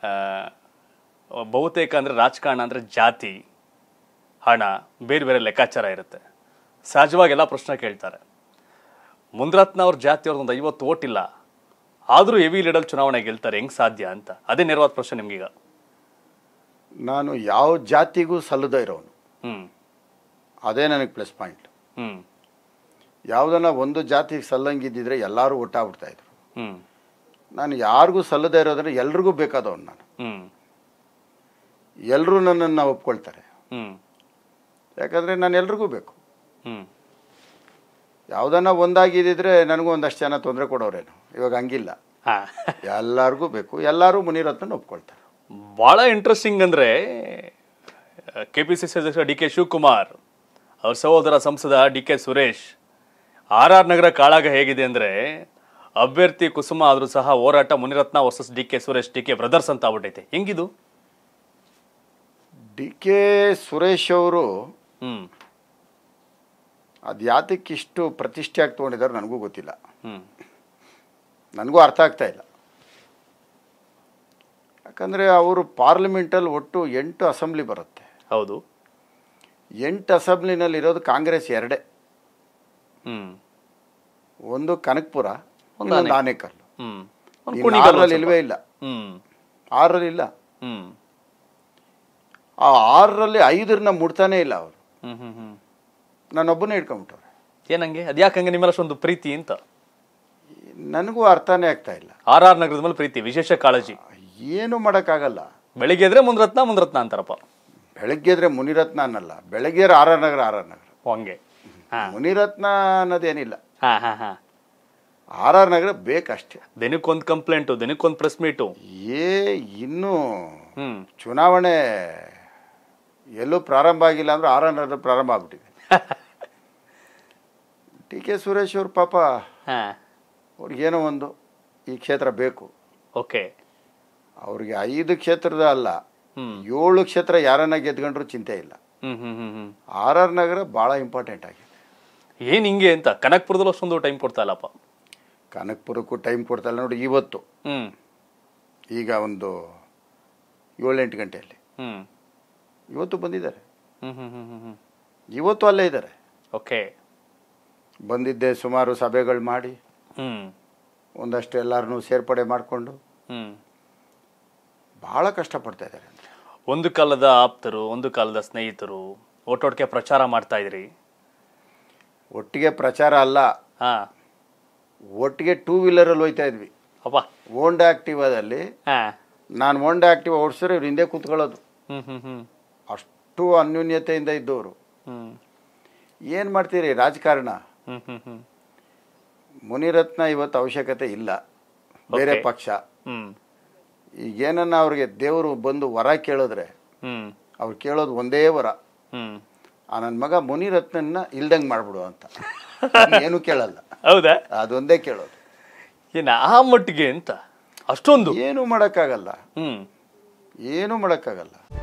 ಆ, ಬಹುತೇಕ ಅಂದರೆ ರಾಜಕಾರಣ ಅಂದರೆ ಜಾತಿ ಹಣ ಬೇರೆ ಬೇರೆ ಲೆಕ್ಕಾಚಾರ ಇರುತ್ತೆ ಸಹಜವಾಗಿ ಎಲ್ಲ ಪ್ರಶ್ನೆ ಕೇಳ್ತಾರೆ ಮುಂದ್ರತ್ನ ಅವ್ರ ಜಾತಿ ಅವ್ರದ್ದು ಒಂದು ಐವತ್ತು ಓಟ್ ಇಲ್ಲ ಆದರೂ ಹೆವಿ ಲೀಡಲ್ ಚುನಾವಣೆ ಗೆಲ್ತಾರೆ ಹೆಂಗ್ ಸಾಧ್ಯ ಅಂತ ಅದೇ ನೇರವಾದ ಪ್ರಶ್ನೆ ನಿಮ್ಗೀಗ ನಾನು ಯಾವ ಜಾತಿಗೂ ಸಲ್ಲದ ಇರೋನು ಹ್ಮ್ ಅದೇ ನನಗೆ ಪ್ಲಸ್ ಪಾಯಿಂಟ್ ಹ್ಮ್ ಯಾವುದನ್ನ ಒಂದು ಜಾತಿಗೆ ಸಲ್ಲಂಗಿದ್ದಿದ್ರೆ ಎಲ್ಲರೂ ಒಟ್ಟಾಗ್ಬಿಡ್ತಾ ಇದ್ರು ಹ್ಮ್ ನಾನು ಯಾರಿಗೂ ಸಲ್ಲದೇ ಇರೋದ್ರೆ ಎಲ್ರಿಗೂ ಬೇಕಾದವನು ನಾನು ಹ್ಮ್ ಎಲ್ಲರೂ ನನ್ನನ್ನು ಒಪ್ಕೊಳ್ತಾರೆ ಹ್ಮ್ ಯಾಕಂದರೆ ನಾನು ಎಲ್ರಿಗೂ ಬೇಕು ಹ್ಮ್ ಯಾವುದನ್ನ ಒಂದಾಗಿದ್ದಿದ್ರೆ ನನಗೂ ಒಂದಷ್ಟು ಜನ ತೊಂದರೆ ಕೊಡೋರೇನು ಇವಾಗ ಹಂಗಿಲ್ಲ ಹಾ ಎಲ್ಲರಿಗೂ ಬೇಕು ಎಲ್ಲರೂ ಮುನಿರತ್ನ ಒಪ್ಕೊಳ್ತಾರೆ ಭಾಳ ಇಂಟ್ರೆಸ್ಟಿಂಗ್ ಅಂದರೆ ಕೆ ಪಿ ಸಿ ಸಿ ಅಧ್ಯಕ್ಷ ಡಿ ಕೆ ಶಿವಕುಮಾರ್ ಅವ್ರ ಸಹೋದರ ಸಂಸದ D K Suresh R R Nagar ಕಾಳಾಗ ಹೇಗಿದೆ ಅಂದರೆ ಅಭ್ಯರ್ಥಿ ಕುಸುಮ ಆದರೂ ಸಹ ಹೋರಾಟ Munirathna versus D K Suresh D K brothers ಅಂತ ಆಗ್ಬಿಟ್ಟೈತೆ ಹೆಂಗಿದು ಡಿ ಕೆ ಸುರೇಶ್ ಅವರು ಹ್ಮ್ ಅದು ಯಾತಕ್ಕೆ ಇಷ್ಟು ಪ್ರತಿಷ್ಠೆಯಾಗಿ ತೊಗೊಂಡಿದ್ದಾರೆ ನನಗೂ ಗೊತ್ತಿಲ್ಲ ಹ್ಮ್ ನನಗೂ ಅರ್ಥ ಆಗ್ತಾ ಇಲ್ಲ ಯಾಕಂದರೆ ಅವರು ಪಾರ್ಲಿಮೆಂಟಲ್ಲಿ ಒಟ್ಟು ಎಂಟು ಅಸೆಂಬ್ಲಿ ಬರುತ್ತೆ ಹೌದು ಎಂಟು ಅಸೆಂಬ್ಲಿನಲ್ಲಿ ಇರೋದು ಕಾಂಗ್ರೆಸ್ ಎರಡೇ ಹ್ಮ್ ಒಂದು ಕನಕಪುರ ಒಂದು ಇನ್ನೊಂದು ಆನೇಕಲ್ಲು ಹ್ಮ್ ಒಂದ್ ಇನ್ನು ಕುಣಿಗಲ್ ಆರರಲ್ಲಿ ಒಂದ್ ಇಲ್ವೇ ಇಲ್ಲ ಸ್ವಲ್ಪ. ಹ್ಮ್ ಆರರಲ್ಲಿ ಇಲ್ಲ ಹ್ಮ್ ಆ ಆರರಲ್ಲಿ ಐದರನ್ನ ಮುಡ್ತಾನೇ ಇಲ್ಲ ಅವರು ಹ್ಮ್ ಹ್ಮ್ ಹ್ಮ್ ನಾನೊಬ್ಬನೇ ಇಟ್ಕೊಂಬಿಟ್ಟವ್ರೆ ಏನಂಗೆ ಅದ್ಯಾಕಂಗೆ ನಿಮ್ಮೆಲ್ಲ ಅಷ್ಟೊಂದು ಪ್ರೀತಿ ಅಂತ ನನಗೂ ಅರ್ಥನೇ ಆಗ್ತಾ ಇಲ್ಲ ಆರ್ ಆರ್ ನಗರದ ಮೇಲೆ ಪ್ರೀತಿ ವಿಶೇಷ ಕಾಳಜಿ ಏನು ಮಾಡೋಕ್ಕಾಗಲ್ಲ ಬೆಳಿಗ್ಗೆ ಎದ್ರೆ ಮುಂದ್ರತ್ನ ಮುಂದ್ರತ್ನ ಅಂತಾರಪ್ಪ ಬೆಳಗ್ಗೆ ಎದ್ರೆ ಮುನಿರತ್ನ ಅನ್ನಲ್ಲ ಬೆಳಗ್ಗೆ R R Nagar R R Nagar ಓ, ಹಂಗೆ ಹಾ ಮುನಿರತ್ನ ಅನ್ನೋದೇನಿಲ್ಲ ಹಾ ಹಾ ಹಾ ಆರ್ ಆರ್ ನಗರ ಬೇಕಷ್ಟೇ ದಿನಕ್ಕೊಂದು ಕಂಪ್ಲೇಂಟು ದಿನಕ್ಕೊಂದು ಪ್ರೆಸ್ ಮೀಟು ಏ ಇನ್ನೂ ಹ್ಮ್ ಚುನಾವಣೆ ಎಲ್ಲೂ ಪ್ರಾರಂಭ ಆಗಿಲ್ಲ ಅಂದ್ರೆ ಆರ್ ಆರ್ ನಗರ ಪ್ರಾರಂಭ ಆಗ್ಬಿಟ್ಟಿದೆ ಟಿ ಕೆ ಸುರೇಶ್ ಅವ್ರ ಪಾಪ ಹಾ ಅವ್ರಿಗೇನೋ ಒಂದು ಈ ಕ್ಷೇತ್ರ ಬೇಕು ಓಕೆ ಅವ್ರಿಗೆ ಐದು ಕ್ಷೇತ್ರದ ಅಲ್ಲ ಹ್ಮ್ ಏಳು ಕ್ಷೇತ್ರ ಯಾರನ್ನ ಗೆದ್ಕೊಂಡ್ರು ಚಿಂತೆ ಇಲ್ಲ ಹ್ಮ್ ಹ್ಮ್ ಹ್ಮ್ ಹ್ಮ್ ಆರ್ ಆರ್ ನಗರ ಭಾಳ ಇಂಪಾರ್ಟೆಂಟ್ ಆಗಿದೆ ಏನ್ ಹಿಂಗೆ ಅಂತ ಕನಕ್ಪುರದಲ್ಲಿ ಅಷ್ಟೊಂದು ಟೈಮ್ ಕೊಡ್ತಾ ಇಲ್ಲಪ್ಪ ಕನಕಪುರಕ್ಕೂ ಟೈಮ್ ಕೊಡ್ತಲ್ಲ ನೋಡಿ ಇವತ್ತು ಹ್ಮ್ ಈಗ ಒಂದು ಏಳೆಂಟು ಗಂಟೆಯಲ್ಲಿ ಹ್ಮ್ ಇವತ್ತು ಬಂದಿದ್ದಾರೆ ಹ್ಮ್ ಹ್ಮ್ ಹ್ಮ್ ಹ್ಮ್ ಹ್ಮ್ ಇವತ್ತು ಅಲ್ಲೇ ಇದ್ದಾರೆ ಓಕೆ ಬಂದಿದ್ದೆ ಸುಮಾರು ಸಭೆಗಳು ಮಾಡಿ ಹ್ಮ್ ಒಂದಷ್ಟು ಎಲ್ಲರನ್ನೂ ಸೇರ್ಪಡೆ ಮಾಡಿಕೊಂಡು ಹ್ಮ್ ಭಾಳ ಕಷ್ಟಪಡ್ತಾ ಇದ್ದಾರೆ ಅಂದರೆ ಒಂದು ಕಾಲದ ಆಪ್ತರು ಒಂದು ಕಾಲದ ಸ್ನೇಹಿತರು ಒಟ್ಟೊಟ್ಟಿಗೆ ಪ್ರಚಾರ ಮಾಡ್ತಾ ಇದ್ರಿ ಒಟ್ಟಿಗೆ ಪ್ರಚಾರ ಅಲ್ಲ ಹಾ ಒಟ್ಟಿಗೆ ಟೂ ವೀಲರಲ್ಲಿ ಹೋಯ್ತಾ ಇದ್ವಿ ಅಪ್ಪ ಹೋಂಡಾ ಆಕ್ಟಿವಾದಲ್ಲಿ ಹಾ ನಾನು ಹೋಂಡಾ ಆಕ್ಟಿವಾ ಓಡಿಸಿದ್ರೆ ಇವ್ರು ಹಿಂದೆ ಕೂತ್ಕೊಳ್ಳೋದು ಹ್ಮ್ ಹ್ಮ್ ಹ್ಮ್ ಅಷ್ಟು ಅನ್ಯೂನ್ಯತೆಯಿಂದ ಇದ್ದವರು ಹ್ಮ್ ಏನು ಮಾಡ್ತೀರಿ ರಾಜಕಾರಣ ಹ್ಮ್ ಹ್ಮ್ ಹ್ಮ್ ಮುನಿರತ್ನ ಇವತ್ತು ಅವಶ್ಯಕತೆ ಇಲ್ಲ ಬೇರೆ Okay. ಪಕ್ಷ ಹ್ಮ್ ಈಗ ಏನನ್ನ ಅವ್ರಿಗೆ ದೇವರು ಬಂದು ವರ ಕೇಳಿದ್ರೆ ಹ್ಮ್ ಅವ್ರು ಕೇಳೋದು ಒಂದೇ ವರ ಹ್ಮ್ ಆ ನನ್ನ ಮಗ ಮುನಿರತ್ನನ್ನ ಇಲ್ದಂಗೆ ಮಾಡ್ಬಿಡು ಅಂತ ಏನು ಕೇಳಲ್ಲ ಹೌದಾ ಅದೊಂದೇ ಕೇಳೋದು ಏನ ಆ ಮಟ್ಟಿಗೆ ಅಂತ ಅಷ್ಟೊಂದು ಏನು ಮಾಡೋಕ್ಕಾಗಲ್ಲ ಹ್ಮ್ ಏನೂ ಮಾಡೋಕ್ಕಾಗಲ್ಲ